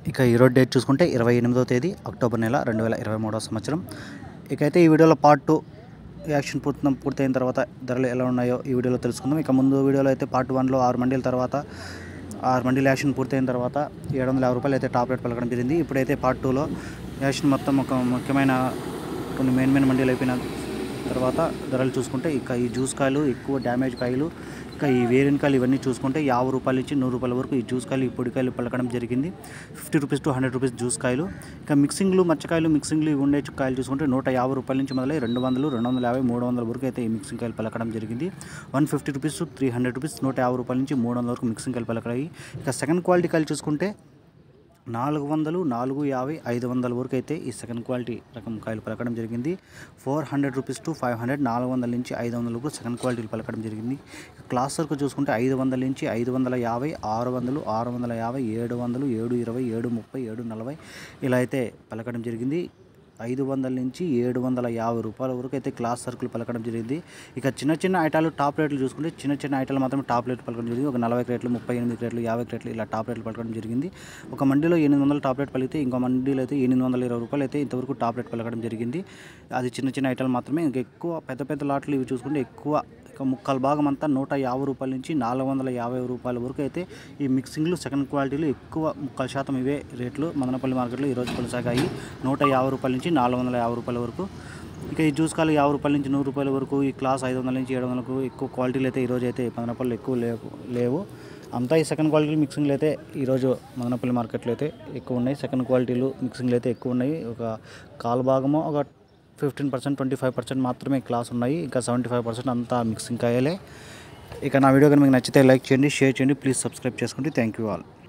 ఇక ఈరోజు డేట్ చూసుకుంటే ఇరవై ఎనిమిదో తేదీ అక్టోబర్ నెల రెండు వేల ఇరవై మూడవ సంవత్సరం ఇక అయితే ఈ వీడియోలో పార్ట్ టూ యాక్షన్ పూర్తి పూర్తయిన తర్వాత ధరలు ఎలా ఉన్నాయో ఈ వీడియోలో తెలుసుకుందాం ఇక ముందు వీడియోలో అయితే పార్ట్ వన్లో ఆరు మండీల తర్వాత ఆరు మండీల యాక్షన్ పూర్తయిన తర్వాత ఏడు వందల యాభై రూపాయలు అయితే టాప్ రేట్ పలకడం జరిగింది ఇప్పుడైతే పార్ట్ టూలో యాక్షన్ మొత్తం ఒక ముఖ్యమైన కొన్ని మెయిన్ మెయిన్ మండీలు అయిపోయిన తర్వాత ధరలు చూసుకుంటే ఇక ఈ జ్యూస్ కాయలు ఎక్కువ డ్యామేజ్ కాయలు ఇక ఈ వేరిన కాయలు ఇవన్నీ చూసుకుంటే యాభై రూపాయల నుంచి నూరు రూపాయల వరకు ఈ జ్యూస్ కాయలు ఈ పొడికాయలు పలకడం జరిగింది fifty rupees to hundred rupees juice కాయలు ఇక మిక్సింగ్లు మచ్చకాయలు మిక్సింగ్లు ఇవి ఉండే కాయలు చూసుకుంటే నూట యాభై రూపాయల నుంచి మొదలై రెండు వందలు రెండు వందల యాభై మూడు వందల వరకు అయితే ఈ మిక్సింగ్ కాయలు పలకడం జరిగింది one fifty rupees to three hundred rupees నూట యాభై రూపాయల నుంచి మూడు వందల వరకు మిక్సింగ్ కాయలు పలకడాయి ఇక సెకండ్ క్వాలిటీ కాయలు చూసుకుంటే నాలుగు వందలు నాలుగు యాభై ఐదు వందల వరకు అయితే ఈ సెకండ్ క్వాలిటీ రకం కాయలు పలకడం జరిగింది four hundred rupees to five hundred నాలుగు వందల నుంచి ఐదు వందల వరకు సెకండ్ క్వాలిటీలు పలకడం జరిగింది క్లాస్ వరకు చూసుకుంటే ఐదు వందల నుంచి ఐదు వందల యాభై ఆరు వందలు ఆరు వందల యాభై ఏడు వందలు ఏడు ఇరవై ఏడు ముప్పై ఏడు నలభై ఇలా అయితే పలకడం జరిగింది ఐదు వందల నుంచి ఏడు వందల యాభై రూపాయల వరకు అయితే క్లాస్ సరుకులు పలకడం జరిగింది ఇక చిన్న చిన్న ఐటాలు టాప్ రేట్లు చూసుకుంటే చిన్న చిన్న ఐటాలు మాత్రమే టాప్ రేట్లు పలకడం జరిగింది ఒక నలభై క్రేట్లు ముప్పై ఎనిమిది క్రేట్లు యాభై క్రేట్లు ఇలా టాప్ రేట్లు పలకడం జరిగింది ఒక మండీలో ఎనిమిది వందల టాప్ రేట్ పలికితే ఇంకో మండీలో అయితే ఎనిమిది వందల ఇరవై రూపాయలు అయితే ఇంతవరకు టాప్ రేట్ పలకడం జరిగింది అది చిన్న చిన్న ఐటాలు మాత్రమే ఇంకా ఎక్కువ పెద్ద పెద్ద లాట్లు ఇవి చూసుకుంటే ఎక్కువ ఇక ముక్కల భాగం అంతా నూట యాభై రూపాయల నుంచి నాలుగు వందల యాభై రూపాయల వరకు అయితే ఈ మిక్సింగ్లు సెకండ్ క్వాలిటీలు ఎక్కువ ముక్కల శాతం ఇవే రేట్లు మదనపల్లి మార్కెట్లో ఈరోజు కొనసాగాయి నూట యాభై రూపాయల నుంచి నాలుగు వందల యాభై రూపాయల వరకు ఇక ఈ జ్యూస్ కాలు యాభై రూపాయల నుంచి నూరు రూపాయల వరకు ఈ క్లాస్ ఐదు వందల నుంచి ఏడు వందలకు ఎక్కువ క్వాలిటీలు అయితే ఈరోజు అయితే మదనపల్లి ఎక్కువ లేవు లేవు అంతా ఈ సెకండ్ క్వాలిటీ మిక్సింగ్లు అయితే ఈరోజు మదనపల్లి మార్కెట్లో అయితే ఎక్కువ ఉన్నాయి సెకండ్ క్వాలిటీలు మిక్సింగ్లు అయితే ఎక్కువ ఉన్నాయి ఒక కాలు భాగము ఒక fifteen percent twenty five percent మాత్రమే క్లాస్ ఉన్నాయి ఇంకా సెవెంటీ ఫైవ్ పర్సెంట్ అంతా మిక్సింగ్ కాయలే ఇక నా వీడియో కానీ మీకు నచ్చితే లైక్ చేయండి షేర్ చేయండి ప్లీజ్ సబ్స్క్రైబ్ చేసుకోండి థ్యాంక్ యూ ఆల్